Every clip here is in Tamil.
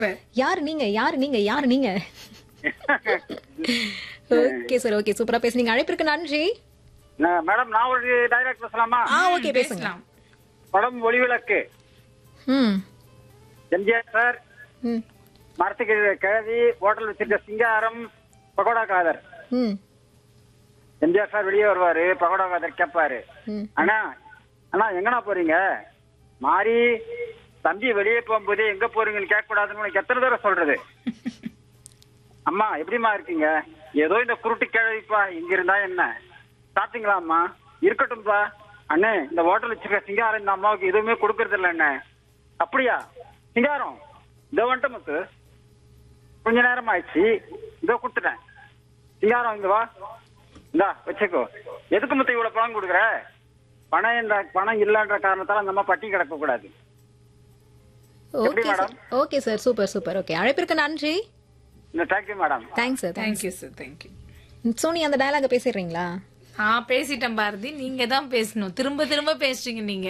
யார் நீங்க யார் நீங்க யார் நீங்க ஓகே சார் ஓகே சூப்பரா பேசுனீங்க அழைப்பிற்கு நன்றி நான் மேடம் நான் ஒரு டைலாக் பேசலாமா ஆ ஓகே பேசுங்க பேசலாம் படம் ஒளிவிளக்கு ம் எம்ஜிஆர் சார் ம் மரத்துக்கு கிழவி ஹோட்டல் வச்சிருக்க சிங்காரம் பகோடா காதர் ம் எம்ஜிஆர் சார் வெளியே வருவாரு பகோடா காதர் கேட்பாரு ம் அண்ணா அண்ணா எங்கண்ணா போறீங்க மாறி தம்பி வெளியே போகும்போது எங்க போறீங்கன்னு கேட்க கூடாதுன்னு உனக்கு எத்தனை தடவை சொல்றது அம்மா எப்படிம்மா இருக்கீங்க ஏதோ இந்த குருட்டு கிழவிப்பா இங்க இருந்தா என்ன சாப்பிட்டீங்களா அம்மா இருக்கட்டும்பா அண்ணே இந்த ஹோட்டல் வச்சிருக்க சிங்காரம் இந்த அம்மாவுக்கு எதுவுமே கொடுக்கறது இல்ல அண்ணே அப்படியா சிங்காரம் இதோ வந்துட்டு முத்து கொஞ்ச நேரம் ஆயிடுச்சு இதோ கொடுத்துட்டேன் சிங்காரம் இங்க வா இந்தா வச்சுக்கோ எதுக்கு முத்து இவ்வளவு பணம் கொடுக்குற பணம் என்ற பணம் இல்லன்ற காரணத்தால அந்த அம்மா பட்டி கிடக்க கூடாது எப்படி okay sir madam? Okay sir super super okay அழைப்பிற்கு நன்றி இந்த thank you madam thanks sir thank you sir thank you Soni அந்த டயலாக பேசிடுறீங்களா ஆ பேசிட்டேன் பாரதி நீங்க தான் பேசணும் திரும்ப திரும்ப பேசுறீங்க நீங்க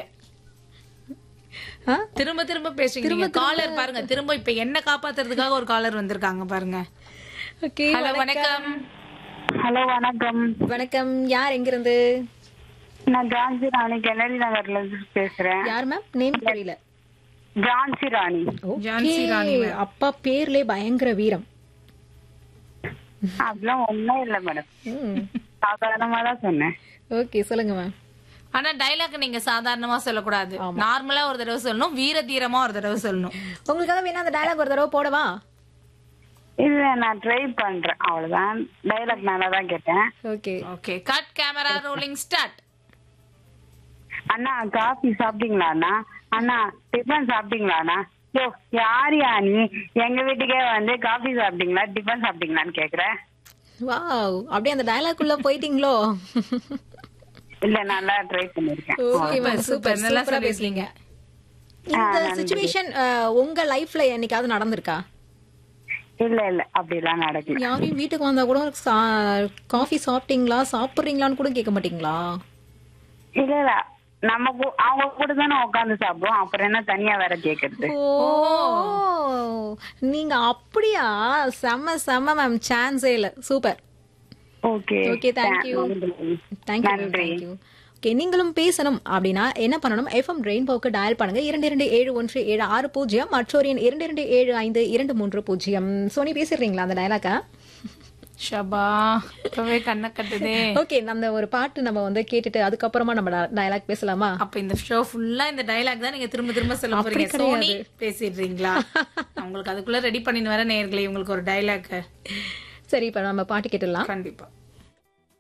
ஆ திரும்ப திரும்ப பேசுறீங்க நீங்க காலர் பாருங்க திரும்ப இப்ப என்ன காப்பாத்துறதுக்காக ஒரு காலர் வந்திருக்காங்க பாருங்க ஓகே ஹலோ வணக்கம் ஹலோ வணக்கம் வணக்கம் யார் எங்கிருந்து நான் ஜான்சி ராணி கென்னடி நகர்ல இருந்து பேசுறேன் யார் மேம் நேம் தெரியல ஜான்சி ராணி ஜான்சி ராணி Okay. அப்பா பேர்லே பயங்கர வீரம் அதெல்லாம் ஒண்ணும் இல்ல மேடம் ம் சாதாரணமா தான் சொன்னேன் ஓகே சொல்லுங்க மேம் ஆனா டைலாக் நீங்க சாதாரணமா சொல்லக்கூடாது நார்மலா ஒரு தடவை சொல்லணும் வீர தீரமா ஒரு தடவை சொல்லணும் உங்களுக்காக வேணா அந்த டயலாக் ஒரு தடவை போடவா இல்ல நான் ட்ரை பண்றேன் அவ்வளவுதான் டைலாக் நல்லா தான் கேட்டேன் okay okay cut camera rolling start அண்ணா காஃபி சாப்பிட்டீங்களா அண்ணா அண்ணா டிஃபன் சாப்பிட்டீங்களா அண்ணா யோ யாரியா நீ எங்க வீட்டுக்கே வந்து காஃபி சாப்பிட்டீங்களா டிஃபன் சாப்பிட்டீங்களான்னு கேக்குறேன் வாவ் அப்படியே அந்த டயலாக் உள்ள போயிட்டீங்களோ இல்ல நல்லா ட்ரை பண்ணிருக்கேன் ஓகே மேம் சூப்பர் நல்லா நல்லா பேசுறீங்க இந்த சுச்சுவேஷன் உங்க லைஃப்ல என்னைக்காவது நடந்திருக்கா இல்ல இல்ல அப்படிலாம் நடக்கல யாரையும் வீட்டுக்கு வந்தா கூட காஃபி சாப்பிட்டீங்களா சாப்பிடுறீங்களான்னு கூட கேட்க மாட்டீங்களா இல்ல இல்ல நம்ம கூ- அவங்க கூட தானே உட்காந்து சாப்பிடுவோம் அப்புறம் என்ன தனியா வேற கேக்குறது ஓ நீங்க அப்படியா செம்ம செம்ம மேம் சான்ஸே இல்ல super okay okay thank you thank you thank you okay நீங்களும் பேசணும் அப்படின்னா என்ன பண்ணணும் எஃப்எம் ரெயின்போக்கு டயல் பண்ணுங்க இரண்டு இரண்டு ஏழு ஒன்று ஏழு ஆறு பூஜ்ஜியம் மற்றொரு எண் இரண்டு இரண்டு ஏழு ஐந்து இரண்டு மூன்று பூஜ்ஜியம் சோனி பேசிடுறீங்களா அந்த டயலாக்கா ஷபா இப்பவே கண்ணை கட்டுதே ஓகே அந்த ஒரு பாட்டு நம்ம வந்து கேட்டுட்டு அதுக்கப்புறமா நம்ம டயலாக் பேசலாமா அப்ப இந்த ஷோ ஃபுல்லா இந்த டைலாக் தான் நீங்க திரும்ப திரும்ப சொல்ல அப்படி போறீங்க கிடையாது. சோனி பேசிடுறீங்களா உங்களுக்கு அதுக்குள்ள ரெடி பண்ணின்னு வர நேர்களே உங்களுக்கு ஒரு டைலாக் சரி இப்ப நம்ம பாட்டு கேட்டுடலாம் கண்டிப்பா